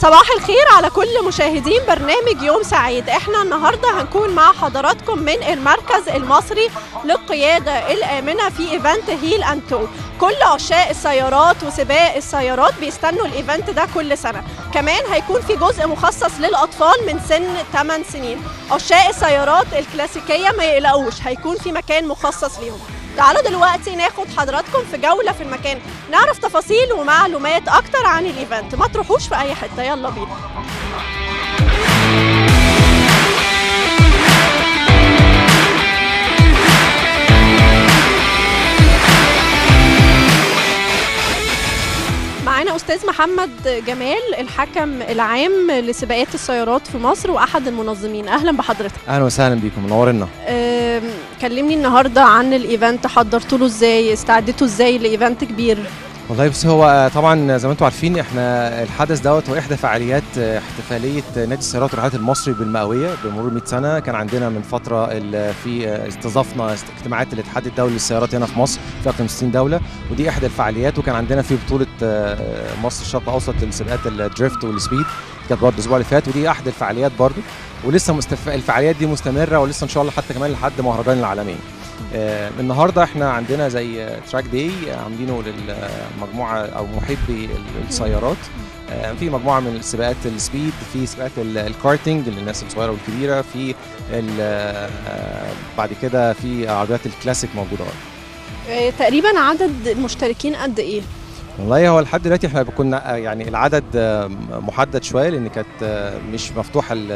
صباح الخير على كل مشاهدين برنامج يوم سعيد احنا النهارده هنكون مع حضراتكم من المركز المصري للقياده الامنه في ايفنت هيل اند تو كل عشاق السيارات وسباق السيارات بيستنوا الايفنت ده كل سنه كمان هيكون في جزء مخصص للاطفال من سن 8 سنين عشاق السيارات الكلاسيكيه ما يقلقوش هيكون في مكان مخصص ليهم تعالوا دلوقتي ناخد حضراتكم في جولة في المكان نعرف تفاصيل ومعلومات أكتر عن الإيفنت ما تروحوش في أي حتة يلا بينا معانا أستاذ محمد جمال الحكم العام لسباقات السيارات في مصر وأحد المنظمين أهلا بحضرتك اهلا وسهلا بيكم منورنا أم، كلمني النهارده عن الايفنت حضرتوا له ازاي استعدتوا ازاي لايفنت كبير والله بس هو طبعا زي ما انتم عارفين احنا الحدث دوت هو احدى فعاليات احتفاليه نادي السيارات والرحلات المصري بالمئويه بمرور 100 سنه كان عندنا من فتره ال- في استضفنا اجتماعات الاتحاد الدولي للسيارات هنا في مصر في اكثر من 60 دوله ودي احدى الفعاليات وكان عندنا في بطوله آه، مصر الشرق الاوسط لسباقات الدريفت والسبيد كانت برضه الاسبوع اللي فات ودي احد الفعاليات برضه ولسه مستف... الفعاليات دي مستمره ولسه ان شاء الله حتى كمان لحد مهرجان العالمين آه، النهارده احنا عندنا زي تراك داي عاملينه للمجموعه او محبي السيارات آه، في مجموعه من السباقات السبيد في سباقات ال- الكارتينج للناس الصغيره والكبيره في ال- آه، بعد كده في عربيات الكلاسيك موجوده آه، تقريبا عدد المشتركين قد ايه والله هو لحد دلوقتي احنا كنا آه، يعني العدد آه، محدد شويه لان كانت آه، مش مفتوحه ال-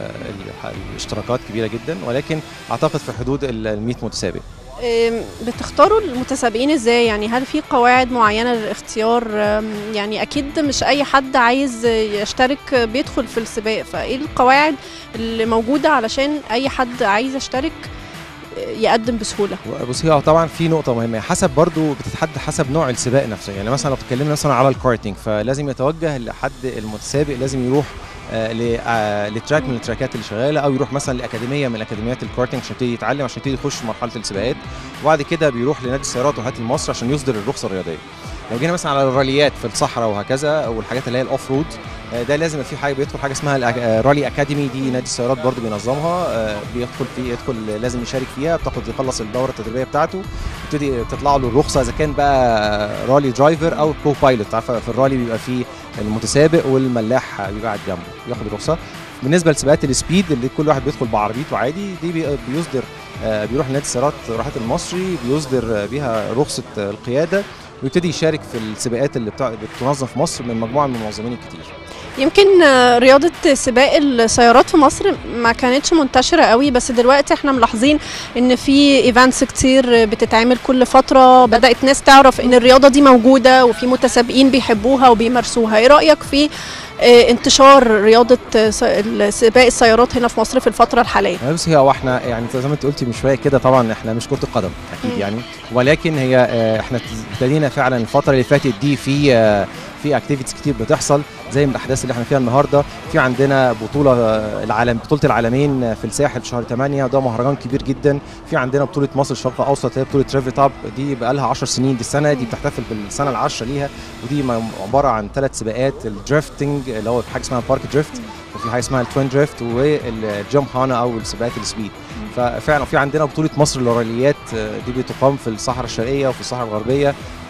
ال- الاشتراكات كبيره جدا ولكن اعتقد في حدود ال 100 متسابق آم، بتختاروا المتسابقين ازاي يعني هل في قواعد معينه للاختيار آم، يعني اكيد مش اي حد عايز يشترك بيدخل في السباق فايه القواعد اللي موجوده علشان اي حد عايز يشترك آه، يقدم بسهوله بصي هو طبعا في نقطة مهمة حسب برضو بتتحدد حسب نوع السباق نفسه يعني مثلا لو اتكلمنا مثلا على الكارتينج فلازم يتوجه لحد المتسابق لازم يروح آه، ل- آه، لتراك من التراكات اللي شغاله او يروح مثلا لاكاديميه من اكاديميات الكارتينج عشان يبتدي يتعلم عشان يبتدي يخش مرحله السباقات وبعد كده بيروح لنادي السيارات وهات مصر عشان يصدر الرخصه الرياضيه لو جينا مثلا على الراليات في الصحراء وهكذا والحاجات اللي هي الاوف رود آه، ده لازم يبقى في حاجه بيدخل حاجه اسمها الأك- آه، رالي اكاديمي دي نادي السيارات برضو بينظمها آه، بيدخل في يدخل لازم يشارك فيها بتاخد يخلص الدوره التدريبيه بتاعته يبتدي تطلع له الرخصه اذا كان بقى رالي درايفر او كو بايلوت عارفه في الرالي بيبقى فيه المتسابق والملاح بيبقى قاعد جنبه بياخد الرخصه بالنسبه لسباقات السبيد اللي كل واحد بيدخل بعربيته عادي دي بي- بيصدر آه، بيروح لنادي السيارات راحات المصري بيصدر آه، بيها رخصه آه، القياده ويبتدي يشارك في السباقات اللي بتاع- بتنظم في مصر من مجموعه من المنظمين الكتير يمكن آه، رياضة سباق السيارات في مصر ما كانتش منتشرة قوي بس دلوقتي احنا ملاحظين ان في ايفنتس كتير بتتعمل كل فترة بدأت ناس تعرف ان الرياضة دي موجودة وفي متسابقين بيحبوها وبيمارسوها ايه رأيك في آه، انتشار رياضة آه، س- ال- سباق السيارات هنا في مصر في الفترة الحالية بس هي هو احنا يعني زي ما انت قلتي من شويه كده طبعا احنا مش كره القدم اكيد مم. يعني ولكن هي آه، احنا ابتدينا فعلا الفتره اللي فاتت دي في آه، في اكتيفيتيز كتير بتحصل زي من الاحداث اللي احنا فيها النهارده في عندنا بطوله آه، العالم بطوله العالمين في الساحل في شهر 8 ده مهرجان كبير جدا في عندنا بطوله مصر الشرق الاوسط هي بطوله ريفي توب دي بقى لها 10 سنين دي السنه دي بتحتفل بالسنه العاشره ليها ودي م- عباره عن ثلاث سباقات الدريفتنج اللي هو حاجه اسمها بارك دريفت وفي حاجه اسمها التوين دريفت والجمب هانا او السباقات السبيد ففعلا في عندنا بطوله مصر للراليات آه، دي بتقام في الصحراء الشرقيه وفي الصحراء الغربيه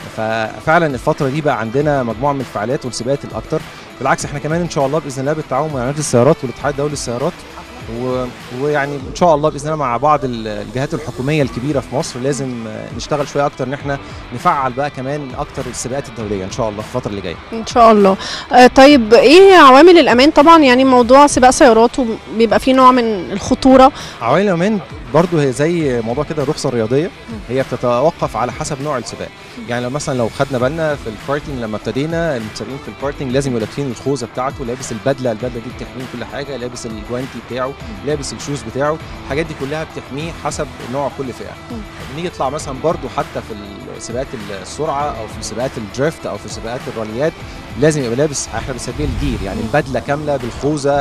ففعلا الفتره دي بقى عندنا مجموعه من الفعاليات والسباقات الاكثر بالعكس احنا كمان ان شاء الله باذن الله بالتعاون مع نادي السيارات والاتحاد الدولي للسيارات و... ويعني ان شاء الله باذن الله مع بعض ال- الجهات الحكوميه الكبيره في مصر لازم آه، نشتغل شويه اكتر ان احنا نفعل بقى كمان اكتر السباقات الدوليه ان شاء الله في الفتره اللي جايه ان شاء الله آه، طيب ايه عوامل الامان طبعا يعني موضوع سباق سيارات بيبقى فيه نوع من الخطورة عوامل الامان برضه هي زي موضوع كده الرخصه الرياضيه هي بتتوقف على حسب نوع السباق يعني لو مثلا لو خدنا بالنا في الكارتينج لما ابتدينا المتسابقين في الكارتينج لازم يبقوا لابسين الخوذه بتاعته لابس البدله البدله دي بتحميه كل حاجه لابس الجوانتي بتاعه لابس الشوز بتاعه الحاجات دي كلها بتحميه حسب نوع كل فئه مم. بنيجي يطلع مثلا برضه حتى في سباقات السرعه او في سباقات الدريفت او في سباقات الراليات لازم يبقى لابس احنا بنسميه الجير يعني البدله كامله بالخوذه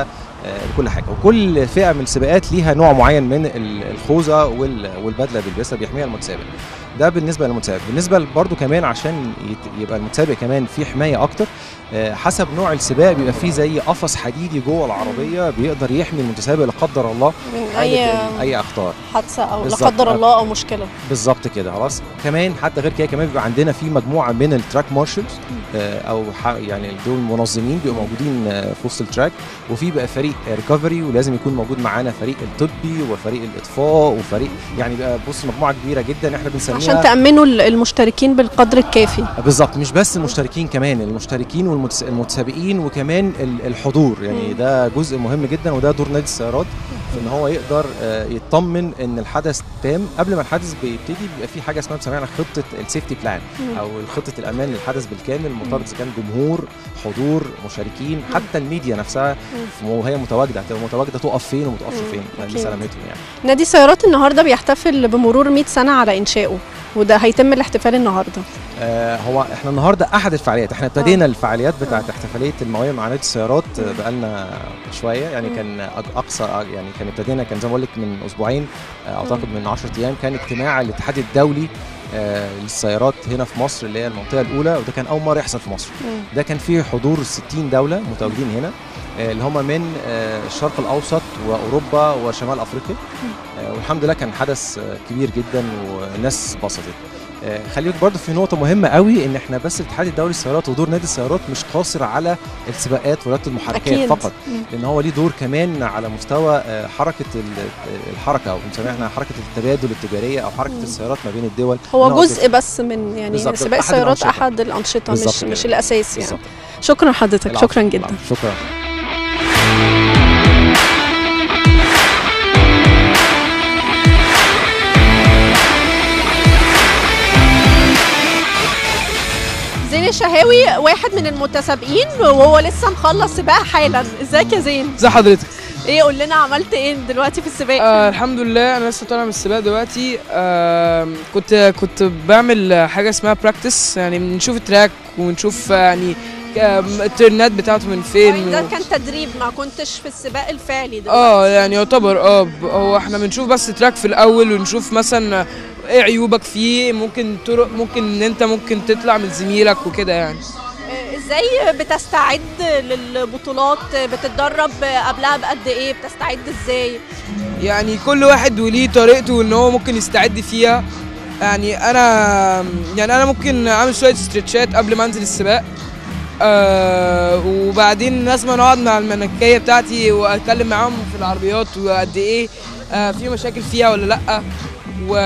آه، لكل حاجه وكل فئه من السباقات ليها نوع معين من ال- الخوذه وال- والبدله اللي بيلبسها بيحميها المتسابق ده بالنسبه للمتسابق بالنسبه برضو كمان عشان يت- يبقى المتسابق كمان فيه حمايه اكتر آه، حسب نوع السباق بيبقى فيه زي قفص حديدي جوه العربيه بيقدر يحمي المتسابق لا قدر الله من حالة اي ال- اي اخطار حادثه او لا بالظبط. قدر الله او مشكله بالظبط كده خلاص كمان حتى غير كده كمان بيبقى عندنا في مجموعه من التراك مارشلز آه، او ح- يعني دول منظمين بيبقوا موجودين آه، في وسط التراك وفي بقى فريق ريكفري ولازم يكون موجود معانا فريق الطبي وفريق الاطفاء وفريق يعني بقى بص مجموعه كبيره جدا احنا بنسميها عشان تامنوا ال- المشتركين بالقدر الكافي بالظبط مش بس المشتركين كمان المشتركين والمتسابقين وكمان ال- الحضور يعني مم. ده جزء مهم جدا وده دور نادي السيارات في ان هو يقدر آه، يطمن ان الحدث تام قبل ما الحدث بيبتدي بيبقى في حاجه اسمها بنسميها خطه السيفتي بلان مم. او خطه الامان للحدث بالكامل مرتبط اذا كان جمهور حضور مشاركين حتى الميديا نفسها وهي متواجده هتبقى متواجده تقف فين وما تقفش مم. فين أكيد. لسلامتهم يعني نادي السيارات النهارده بيحتفل بمرور 100 سنه على انشائه وده هيتم الاحتفال النهارده آه، هو احنا النهارده احد الفعاليات احنا ابتدينا الفعاليات بتاعه احتفاليه المواهب مع نادي السيارات آه، بقالنا شويه يعني مم. كان أق- اقصى يعني كان ابتدينا كان زي ما بقول لك من اسبوعين آه، اعتقد من 10 ايام كان اجتماع الاتحاد الدولي آه، للسيارات هنا في مصر اللي هي المنطقه الاولى وده كان اول مره يحصل في مصر ده كان فيه حضور 60 دوله متواجدين هنا آه، اللي هم من آه، الشرق الاوسط واوروبا وشمال افريقيا آه، والحمد لله كان حدث آه، كبير جدا والناس اتبسطت آه، خلي بالك برضه في نقطة مهمة قوي إن إحنا بس الاتحاد الدولي للسيارات ودور نادي السيارات مش قاصر على السباقات ورياضة المحركات أكيد. فقط، مم. لأن هو ليه دور كمان على مستوى آه، حركة ال- الحركة أو بنسميها إحنا حركة التبادل التجارية أو حركة مم. السيارات ما بين الدول هو نقطة- جزء بس من يعني بالظبط، سباق أحد السيارات الأنشطة. احد الانشطه بالظبط مش كده. مش الاساس يعني بالظبط شكرا حضرتك العفو، شكرا جدا العفو، شكرا زين الشهاوي واحد من المتسابقين وهو لسه مخلص سباق حالا ازيك يا زين ازي حضرتك ايه قول لنا عملت ايه دلوقتي في السباق آه الحمد لله انا لسه طالع من السباق دلوقتي آه كنت كنت بعمل حاجه اسمها براكتس يعني بنشوف التراك ونشوف آه، يعني آه، الترنات بتاعته من فين ده و- كان تدريب ما كنتش في السباق الفعلي دلوقتي اه يعني يعتبر اه ب- هو احنا بنشوف بس تراك في الاول ونشوف مثلا ايه عيوبك فيه ممكن طرق ممكن ان انت ممكن تطلع من زميلك وكده يعني آه، ازاي بتستعد للبطولات بتتدرب قبلها بقد ايه بتستعد ازاي يعني كل واحد وليه طريقته ان هو ممكن يستعد فيها يعني انا يعني انا ممكن اعمل شويه استرتشات قبل ما انزل السباق آه وبعدين لازم اقعد مع المنكيه بتاعتي واتكلم معاهم في العربيات وقد ايه آه في مشاكل فيها ولا لا و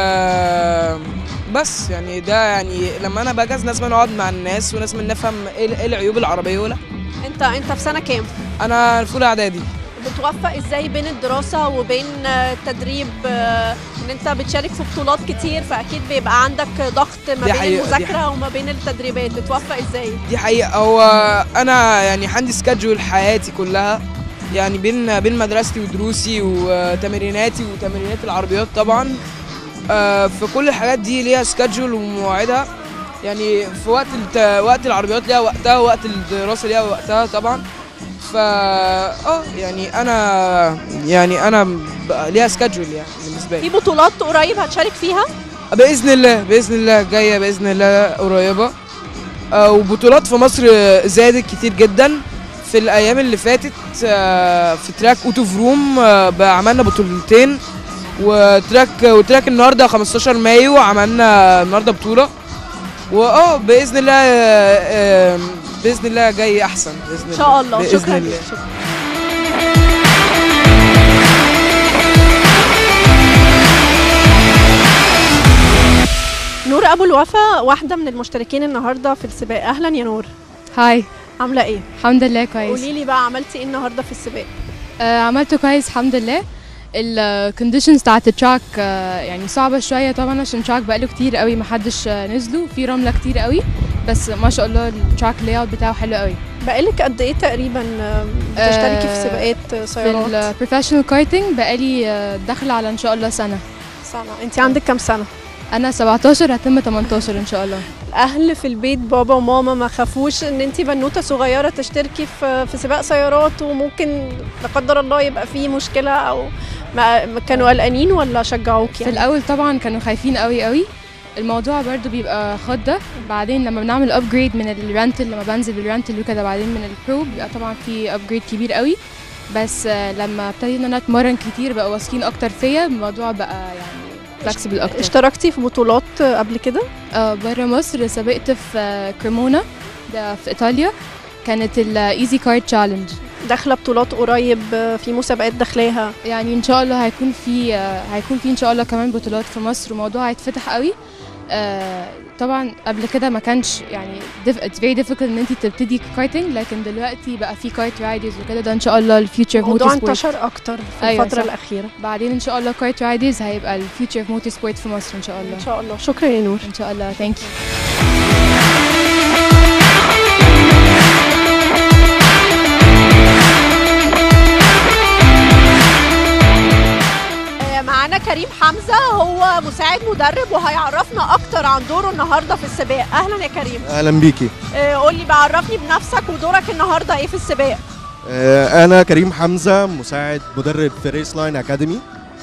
بس يعني ده يعني لما انا بجهز لازم اقعد مع الناس ولازم نفهم ايه إيه العيوب العربيه ولا انت انت في سنه كام انا في اولى اعدادي بتوفق ازاي بين الدراسه وبين آه، التدريب آه، ان انت بتشارك في بطولات كتير فاكيد بيبقى عندك ضغط ما دي بين حقيقة، دي المذاكره وما بين التدريبات بتوفق ازاي دي حقيقة هو أنا يعني عندي سكادجول حياتي كلها يعني بين بين مدرستي ودروسي وتمريناتي وتمرينات العربيات طبعا آه، فكل الحاجات دي ليها سكادجول ومواعيدها يعني في وقت الت... وقت العربيات ليها وقتها وقت الدراسة ليها وقتها طبعا فا اه يعني انا يعني انا ب- ليها سكادجول يعني بالنسبه لي في بطولات قريب هتشارك فيها باذن الله باذن الله جايه باذن الله قريبه آه، وبطولات في مصر زادت كتير جدا في الايام اللي فاتت آه، في تراك اوتو فروم آه، بقى عملنا بطولتين وتراك وتراك النهارده 15 مايو عملنا النهارده بطوله واه باذن الله آه، آه، باذن الله جاي احسن باذن الله ان شاء الله بإذن شكرا الله. لك شكرا نور ابو الوفا واحده من المشتركين النهارده في السباق اهلا يا نور هاي عامله ايه الحمد لله كويس قولي لي بقى عملتي ايه النهارده في السباق آه عملته كويس الحمد لله الكونديشنز بتاعت التراك آه يعني صعبة شوية طبعا عشان التراك بقاله كتير قوي محدش آه نزله في رملة كتير قوي بس ما شاء الله التراك لاي اوت بتاعه حلو قوي بقالك قد ايه تقريبا آه، بتشتركي في آه، سباقات في سيارات البروفيشنال كارتنج بقالي آه، داخلة على ان شاء الله سنة سنه انت عندك كام سنه انا 17 هتم 18 ان شاء الله الاهل في البيت بابا وماما ما خافوش ان انت بنوته صغيره تشتركي في في سباق سيارات وممكن لا قدر الله يبقى فيه مشكله او ما ما كانوا قلقانين ولا شجعوك في يعني الاول طبعا كانوا خايفين قوي قوي الموضوع برضو بيبقى خضة بعدين لما بنعمل ابجريد من الرانتل لما بنزل بالرانتل وكده بعدين من البرو بيبقى طبعا في ابجريد كبير قوي بس آه، لما ابتدينا ان انا اتمرن كتير بقى واثقين اكتر فيا الموضوع بقى يعني فلكسبل اكتر اشتركتي في بطولات قبل كده اه بره مصر سبقت في آه، كريمونا ده في ايطاليا كانت الايزي كارد تشالنج داخله بطولات قريب في مسابقات داخلاها يعني ان شاء الله هيكون في آه، هيكون في ان شاء الله كمان بطولات في مصر وموضوع هيتفتح قوي آه، طبعا قبل كده ما كانش يعني diff- it's very difficult ان انت تبتدي كارتنج لكن دلوقتي بقى في كارت رايدرز وكده ده ان شاء الله الفيوتشر اوف الموضوع موتور سبورت انتشر اكتر في أيوة الفتره صح. الاخيره بعدين ان شاء الله كارت رايدرز هيبقى الفيوتشر اوف موتور سبورت في مصر ان شاء الله ان شاء الله شكرا يا نور ان شاء الله ثانك يو آه، معانا كريم حمزه هو مساعد مدرب وهيعرفنا اكتر عن دوره النهارده في السباق اهلا يا كريم اهلا بيكي آه، قول لي بعرفني بنفسك ودورك النهارده ايه في السباق آه، انا كريم حمزه مساعد مدرب في ريس لاين اكاديمي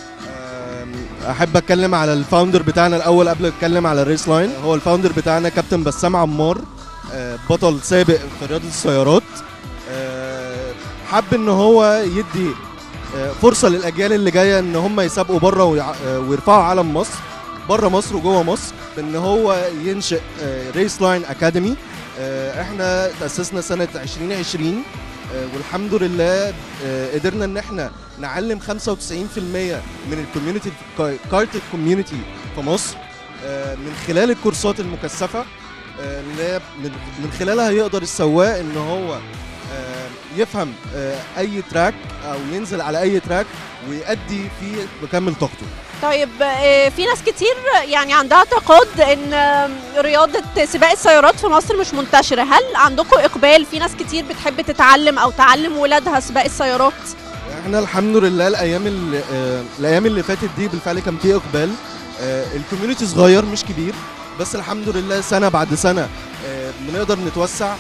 آم، احب اتكلم على الفاوندر بتاعنا الاول قبل اتكلم على الريس لاين هو الفاوندر بتاعنا كابتن بسام عمار آه، بطل سابق في رياضه السيارات آه، حب ان هو يدي آه، فرصه للاجيال اللي جايه ان هم يسابقوا بره ويع- آه، ويرفعوا علم مصر بره مصر وجوه مصر ان هو ينشئ ريس لاين اكاديمي احنا تاسسنا سنه 2020 آه، والحمد لله آه، قدرنا ان احنا نعلم 95% من الكوميونتي كارت الكوميونتي في مصر آه، من خلال الكورسات المكثفه آه، اللي هي من من خلالها يقدر السواق ان هو آه، يفهم آه، اي تراك او ينزل على اي تراك ويأدي فيه بكامل طاقته طيب آه، في ناس كتير يعني عندها اعتقاد ان آه، رياضه سباق السيارات في مصر مش منتشره هل عندكم اقبال في ناس كتير بتحب تتعلم او تعلم ولادها سباق السيارات احنا الحمد لله الايام اللي آه، الايام اللي فاتت دي بالفعل كان في اقبال آه، الكوميونتي صغير مش كبير بس الحمد لله سنه بعد سنه آه، بنقدر نتوسع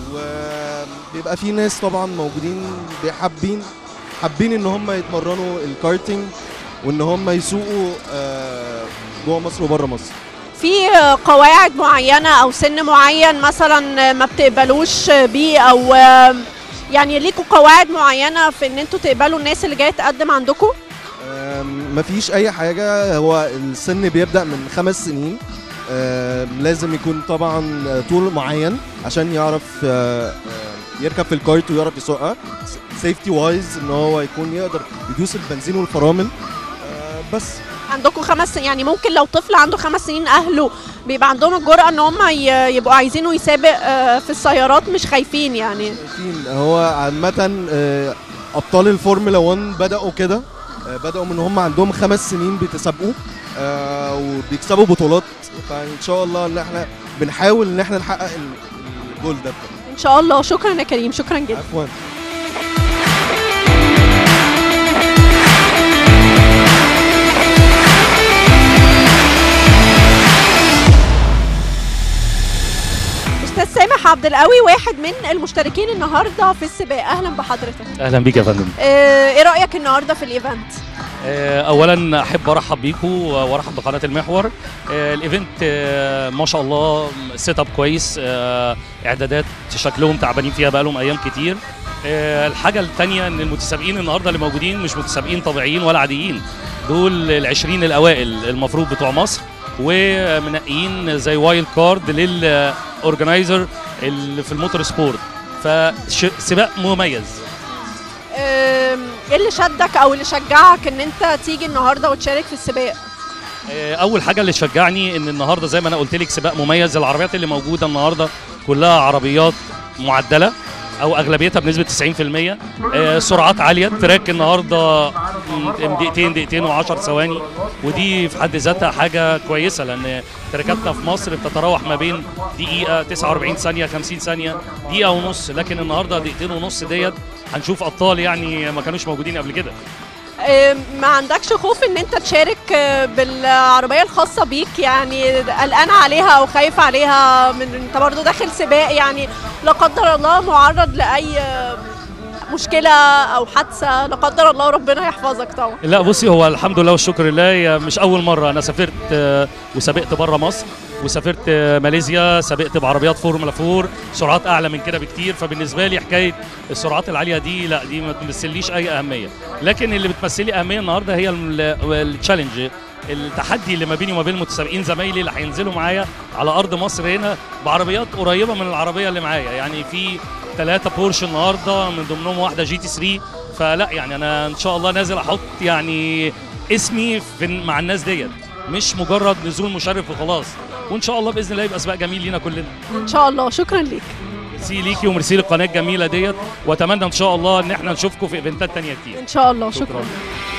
وبيبقى في ناس طبعا موجودين بيحبين حابين ان هم يتمرنوا الكارتينج وان هم يسوقوا آه، جوه مصر وبره مصر في آه، قواعد معينه او سن معين مثلا آه، ما بتقبلوش بيه او آه، يعني ليكوا قواعد معينه في ان انتوا تقبلوا الناس اللي جايه تقدم عندكم آم، مفيش اي حاجه هو السن بيبدا من خمس سنين آم، لازم يكون طبعا طول معين عشان يعرف آه، آه، يركب في الكارت ويعرف يسوقها سيفتي وايز ان هو يكون يقدر يدوس البنزين والفرامل آه، بس عندكم خمس سنين يعني ممكن لو طفل عنده خمس سنين اهله بيبقى عندهم الجرأة ان هم ي- يبقوا عايزينه يسابق آه، في السيارات مش خايفين يعني شايفين هو عامة آه، أبطال الفورمولا 1 بدأوا كده آه، بدأوا من هم عندهم خمس سنين بيتسابقوا آه، وبيكسبوا بطولات فإن شاء الله إن إحنا بنحاول إن إحنا نحقق ال- الجول ده ان شاء الله شكرا يا كريم شكرا جدا عفوا استاذ سامح عبد القوي واحد من المشتركين النهارده في السباق اهلا بحضرتك اهلا بيك يا فندم آه، ايه رايك النهارده في الايفنت آه، اولا احب ارحب بيكم وارحب بقناه المحور آه، الايفنت آه، ما شاء الله سيت اب كويس آه، اعدادات شكلهم تعبانين فيها بقالهم ايام كتير آه، الحاجه الثانيه ان المتسابقين النهارده اللي موجودين مش متسابقين طبيعيين ولا عاديين دول العشرين الاوائل المفروض بتوع مصر ومنقيين زي وايلد كارد للاورجنايزر اللي في الموتور سبورت فسباق مميز آم، ايه اللي شدك او اللي شجعك ان انت تيجي النهارده وتشارك في السباق آه، اول حاجه اللي شجعني ان النهارده زي ما انا قلت لك سباق مميز العربيات اللي موجوده النهارده كلها عربيات معدله او اغلبيتها بنسبه 90% آه، سرعات عاليه التراك النهارده م- دقيقتين دقيقتين و10 ثواني ودي في حد ذاتها حاجه كويسه لان تراكاتنا في مصر بتتراوح ما بين دقيقه 49 ثانيه 50 ثانيه دقيقه ونص لكن النهارده دقيقتين ونص ديت هنشوف ابطال يعني ما كانوش موجودين قبل كده آه، ما عندكش خوف ان انت تشارك آه، بالعربيه الخاصه بيك يعني قلقان عليها او خايف عليها من انت برضه داخل سباق يعني لا قدر الله معرض لاي آه، مشكله او حادثه لا قدر الله ربنا يحفظك طبعا لا بصي هو الحمد لله والشكر لله هي مش اول مره انا سافرت آه، وسافرت بره مصر وسافرت آه، ماليزيا سابقت بعربيات فورمولا 4 سرعات اعلى من كده بكتير فبالنسبه لي حكايه السرعات العاليه دي لا دي ما تمثليش اي اهميه لكن اللي بتمثل لي اهميه النهارده هي التشالنج التحدي اللي ما بيني وما بين المتسابقين زمايلي اللي هينزلوا معايا على ارض مصر هنا بعربيات قريبه من العربيه اللي معايا يعني في ثلاثة بورش النهارده من ضمنهم واحده جي تي 3 فلا يعني انا ان شاء الله نازل احط يعني اسمي في مع الناس ديت مش مجرد نزول مشرف وخلاص وان شاء الله باذن الله يبقى سباق جميل لينا كلنا ان شاء الله شكرا ليك ميرسي ليكي وميرسي للقناه الجميله ديت واتمنى ان شاء الله ان احنا نشوفكم في ايفنتات تانية كتير ان شاء الله شكرا, شكراً.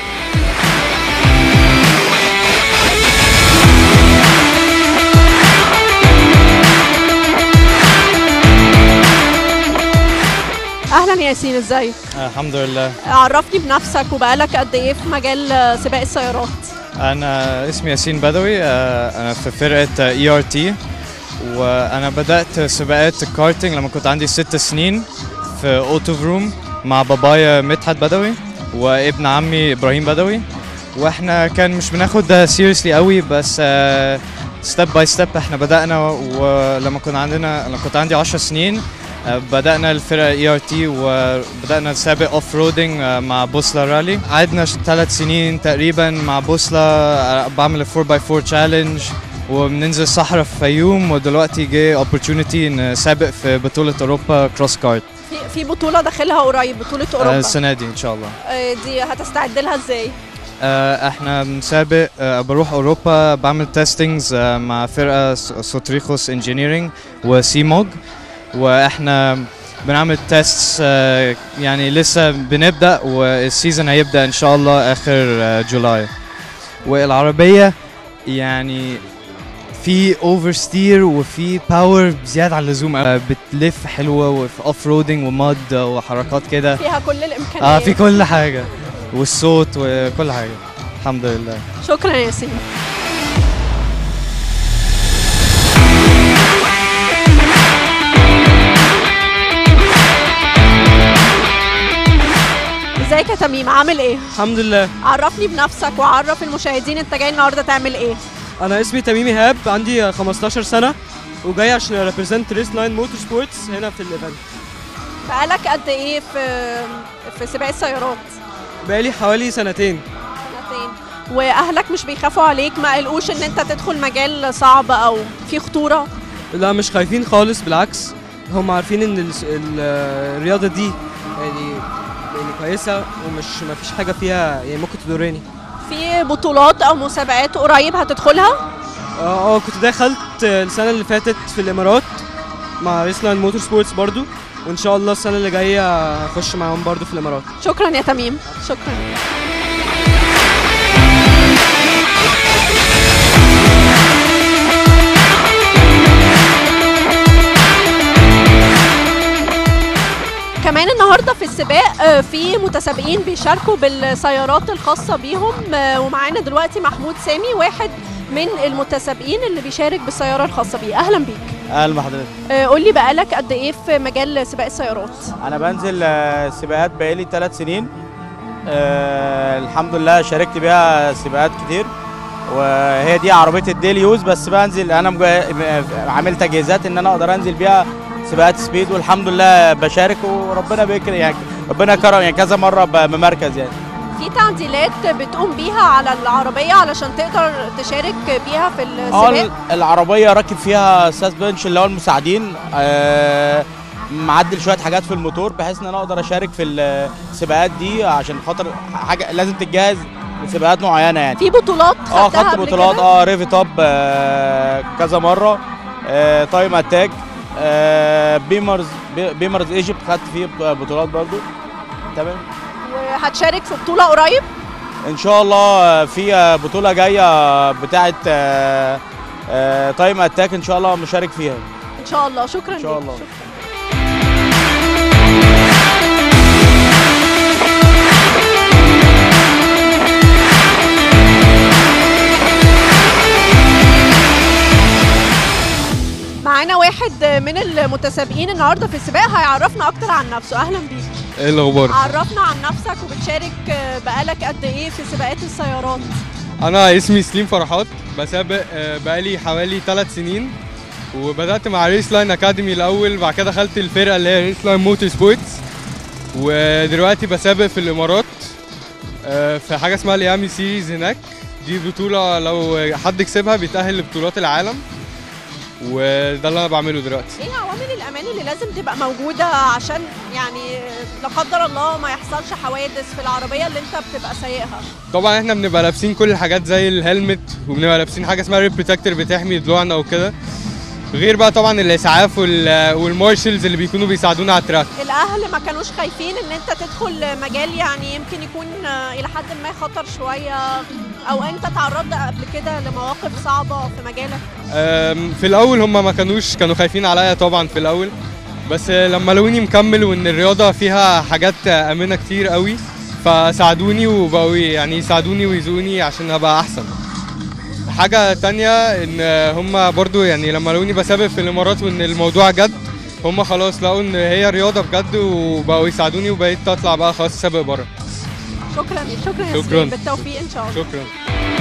اهلا يا ياسين ازيك الحمد لله عرفني بنفسك وبقالك قد ايه في مجال آه، سباق السيارات انا اسمي ياسين بدوي آه، انا في فرقه اي ار تي وانا بدات سباقات الكارتينج لما كنت عندي ست سنين في اوتو روم مع بابايا مدحت بدوي وابن عمي ابراهيم بدوي واحنا كان مش بناخد ده سيريسلي قوي بس ستيب باي ستيب احنا بدانا ولما كنا عندنا لما كنت عندي 10 سنين آه، بدأنا الفرقة اي ار تي وبدأنا نسابق اوف رودنج مع بوصلة رالي قعدنا ثلاث سنين تقريبا مع بوصلة آه، بعمل ال 4 x 4 تشالنج وبننزل الصحراء في فيوم ودلوقتي جه اوبورتونيتي نسابق في بطولة اوروبا كروس كارت في في بطوله داخلها قريب بطوله اوروبا السنة دي ان شاء الله آه، دي هتستعد لها ازاي آه، احنا بنسابق آه، بروح اوروبا بعمل تيستينجز مع فرقه س- سوتريخوس انجينيرنج وسيموج واحنا بنعمل تيست يعني لسه بنبدا والسيزون هيبدا ان شاء الله اخر آه، جولاي والعربيه يعني في اوفر ستير وفي باور زياده عن اللزوم آه، بتلف حلوه وفي اوف رودنج وماد وحركات كده فيها كل الامكانيات اه في كل حاجه والصوت وكل حاجه الحمد لله شكرا يا ياسين ازيك يا تميم عامل ايه الحمد لله عرفني بنفسك وعرف المشاهدين انت جاي النهارده تعمل ايه انا اسمي تميم ايهاب عندي 15 سنه وجاي عشان ريبريزنت ريس لاين موتور سبورتس هنا في الايفنت بقالك قد ايه في في سباق السيارات بقالي حوالي سنتين سنتين واهلك مش بيخافوا عليك ما قلقوش ان انت تدخل مجال صعب او في خطوره لا مش خايفين خالص بالعكس هم عارفين ان ال- ال- الرياضه دي يعني يعني كويسه ومش ما فيش حاجه فيها يعني ممكن تضرني في بطولات او مسابقات قريب هتدخلها اه اه كنت دخلت السنه اللي فاتت في الامارات مع ريس لاين موتور سبورتس برضو وان شاء الله السنه اللي جايه هخش معاهم برضو في الامارات شكرا يا تميم شكرا كمان النهارده في السباق آه، في متسابقين بيشاركوا بالسيارات الخاصه بيهم آه، ومعانا دلوقتي محمود سامي واحد من المتسابقين اللي بيشارك بالسياره الخاصه بيه اهلا بيك اهلا بحضرتك آه، قول لي بقالك قد ايه في مجال سباق السيارات انا بنزل آه، سباقات بقالي ثلاث سنين آه، الحمد لله شاركت بيها سباقات كتير وهي دي عربيه الديلي يوز بس بنزل انا مجا- م- عامل تجهيزات ان انا اقدر انزل بيها سباقات سبيد والحمد لله بشارك وربنا بيكرم يعني ربنا كرم يعني كذا مره بمركز يعني في تعديلات بتقوم بيها على العربية علشان تقدر تشارك بيها في اه السباق العربيه راكب فيها سسبنش اللي هو المساعدين آه، معدل شويه حاجات في الموتور بحيث ان انا اقدر اشارك في السباقات دي عشان خاطر حاجه لازم تتجهز لسباقات معينه يعني في بطولات اه خدتها خدت قبل بطولات كده؟ اه ريفي توب آه كذا مره آه تايم اتاك آه بيمرز بي- بيمرز ايجيبت خدت فيه بطولات برضو تمام وهتشارك في بطولة قريب ان شاء الله في آه، بطوله جايه بتاعه آه آه تايم اتاك ان شاء الله مشارك فيها ان شاء الله شكرا ان شاء ليك. الله شكرا. واحد من المتسابقين النهارده في السباق هيعرفنا اكتر عن نفسه اهلا بيك ايه الاخبار عرفنا عن نفسك وبتشارك بقالك قد ايه في سباقات السيارات انا اسمي سليم فرحات بسابق آه، بقالي حوالي ثلاث سنين وبدات مع ريس لاين اكاديمي الاول بعد كده دخلت الفرقه اللي هي ريس لاين موتور سبورتس ودلوقتي بسابق في الامارات آه، في حاجه اسمها اليامي سيريز هناك دي بطوله لو حد كسبها بيتاهل لبطولات العالم وده اللي انا بعمله دلوقتي ايه عوامل الامان اللي لازم تبقى موجوده عشان يعني لا قدر الله ما يحصلش حوادث في العربيه اللي انت بتبقى سايقها طبعا احنا بنبقى لابسين كل الحاجات زي الهلمت وبنبقى لابسين حاجه اسمها ريب بروتكتور بتحمي ضلوعنا وكده غير بقى طبعا الاسعاف وال- والمارشلز اللي بيكونوا بيساعدونا على التراك الاهل ما كانوش خايفين ان انت تدخل مجال يعني يمكن يكون آه، الى حد ما خطر شويه او انت تعرضت قبل كده لمواقف صعبه في مجالك أم، في الاول هم ما كانوش كانوا خايفين عليا طبعا في الاول بس لما لقوني مكمل وان الرياضه فيها حاجات امنه كتير قوي فساعدوني وبقوا يعني يساعدوني ويزوني عشان ابقى احسن حاجه تانية ان هم برضو يعني لما لقوني بسابق في الامارات وان الموضوع جد هم خلاص لقوا ان هي رياضه بجد وبقوا يساعدوني وبقيت اطلع بقى خلاص اسابق بره شكرا شكرا يا شكراً. سليم بالتوفيق ان شاء الله شكرا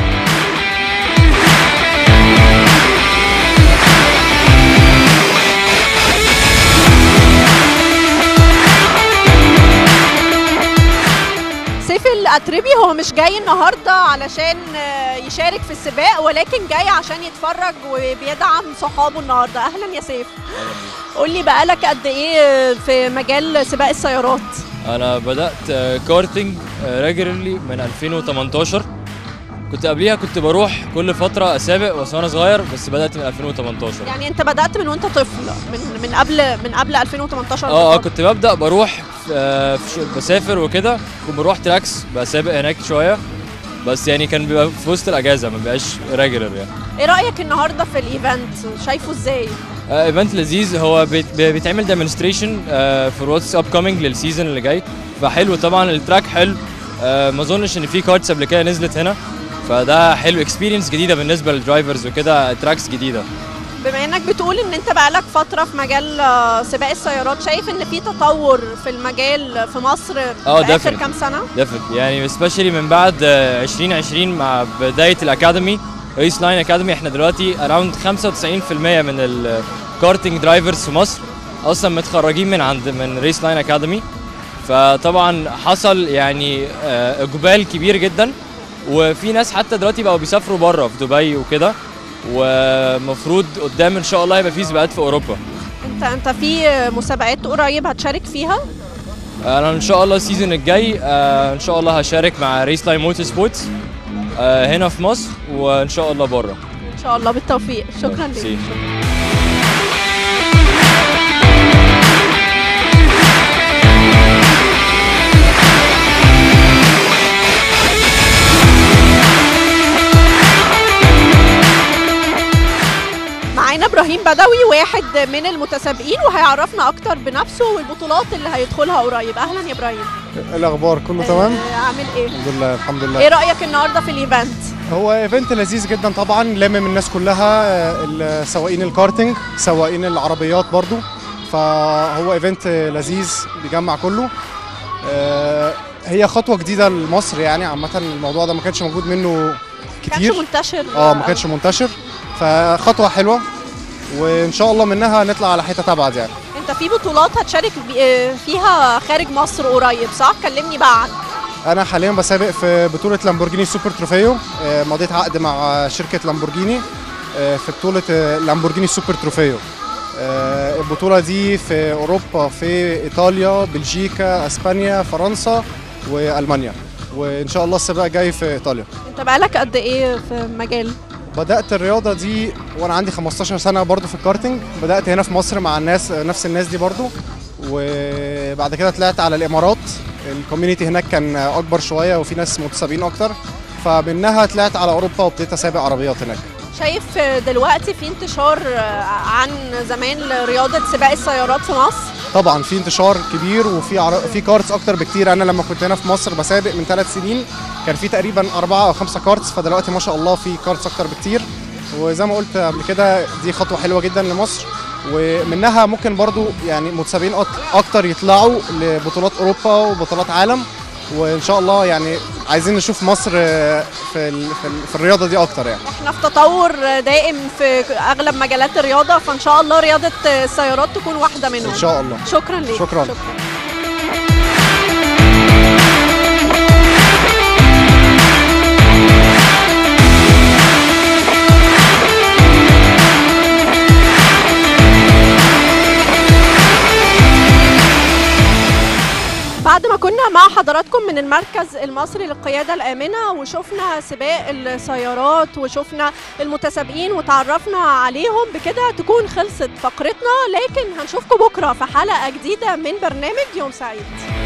سيف الاتربي هو مش جاي النهارده علشان آه، يشارك في السباق ولكن جاي عشان يتفرج وبيدعم صحابه النهارده اهلا يا سيف قول لي بقالك قد ايه في مجال سباق السيارات انا بدات آه، كارتنج ريجولرلي من 2018 كنت قبليها كنت بروح كل فتره اسابق بس وانا صغير بس بدات من 2018 يعني انت بدات من وانت طفل من من قبل من قبل 2018 اه اه كنت ببدا بروح آه، في ش- بسافر وكده كنت بروح تراكس بسابق هناك شويه بس يعني كان بيبقى في وسط الاجازه ما بيبقاش ريجولر يعني ايه رايك النهارده في الايفنت شايفه ازاي ايفنت لذيذ هو بيت- بي- بيتعمل ديمونستريشن في واتس اب كومينج للسيزون اللي جاي فحلو طبعا التراك حلو آه، ما اظنش ان في كاردز قبل كده نزلت هنا فده حلو اكسبيرينس جديده بالنسبه للدرايفرز وكده تراكس جديده بما انك بتقول ان انت بقالك فتره في مجال آه، سباق السيارات شايف ان في تطور في المجال في مصر اه في اخر definitely. كام سنه definitely يعني سبيشالي من بعد آه، 2020 مع بدايه الاكاديمي ريس لاين اكاديمي احنا دلوقتي اراوند 95% من الكارتنج درايفرز في مصر اصلا متخرجين من عند من ريس لاين اكاديمي فطبعا حصل يعني آه، اقبال كبير جدا وفي ناس حتى دلوقتي بقوا بيسافروا بره في دبي وكده ومفروض قدام ان شاء الله يبقى في سباقات في اوروبا انت انت في مسابقات قريب هتشارك فيها انا ان شاء الله السيزون الجاي آه، ان شاء الله هشارك مع ريس لاين موتور سبورتس آه، هنا في مصر وان شاء الله بره ان شاء الله بالتوفيق شكرا لك ميرسي. معانا ابراهيم بدوي واحد من المتسابقين وهيعرفنا اكتر بنفسه والبطولات اللي هيدخلها قريب اهلا يا ابراهيم الاخبار كله تمام آه، عامل ايه الحمد لله الحمد لله ايه رايك النهارده في الايفنت هو ايفنت لذيذ جدا طبعا لامم الناس كلها آه، سواقين الكارتنج سواقين العربيات برضو فهو ايفنت لذيذ بيجمع كله آه، هي خطوه جديده لمصر يعني عامه الموضوع ده ما كانش موجود منه كانش كتير منتشر اه ما كانش منتشر فخطوه حلوه وان شاء الله منها نطلع على حته ابعد يعني انت في بطولات هتشارك بي- آه، فيها خارج مصر قريب صح كلمني بقى عنها انا حاليا بسابق في بطوله لامبورجيني سوبر تروفيو آه، مضيت عقد مع شركه لامبورجيني آه، في بطوله آه، لامبورجيني سوبر تروفيو آه، البطوله دي في اوروبا في ايطاليا بلجيكا اسبانيا فرنسا والمانيا وان شاء الله السباق جاي في ايطاليا انت بقالك قد ايه في المجال بدات الرياضه دي وانا عندي 15 سنه برضو في الكارتنج بدات هنا في مصر مع الناس نفس الناس دي برضو وبعد كده طلعت على الامارات الكوميونتي هناك كان اكبر شويه وفي ناس متسابقين اكتر فمنها طلعت على اوروبا وابتديت اسابق عربيات هناك شايف دلوقتي في انتشار آه، عن زمان لرياضه سباق السيارات في مصر طبعا في انتشار كبير وفي عر... في كارتس اكتر بكتير انا لما كنت هنا في مصر بسابق من ثلاث سنين كان في تقريبا اربعه او خمسه كارتس فدلوقتي ما شاء الله في كارتس اكتر بكتير وزي ما قلت قبل كده دي خطوه حلوه جدا لمصر ومنها ممكن برضو يعني متسابقين أك- اكتر يطلعوا لبطولات اوروبا وبطولات عالم وان شاء الله يعني عايزين نشوف مصر آه، في ال- في, ال- في الرياضه دي اكتر يعني احنا في تطور دائم في اغلب مجالات الرياضه فان شاء الله رياضه السيارات تكون واحده منهم ان شاء الله شكرا ليك شكراً. شكرا. بعد ما كنا مع حضراتكم من المركز المصري للقيادة الآمنة وشفنا سباق السيارات وشفنا المتسابقين وتعرفنا عليهم بكده تكون خلصت فقرتنا لكن هنشوفكم بكرة في حلقة جديدة من برنامج يوم سعيد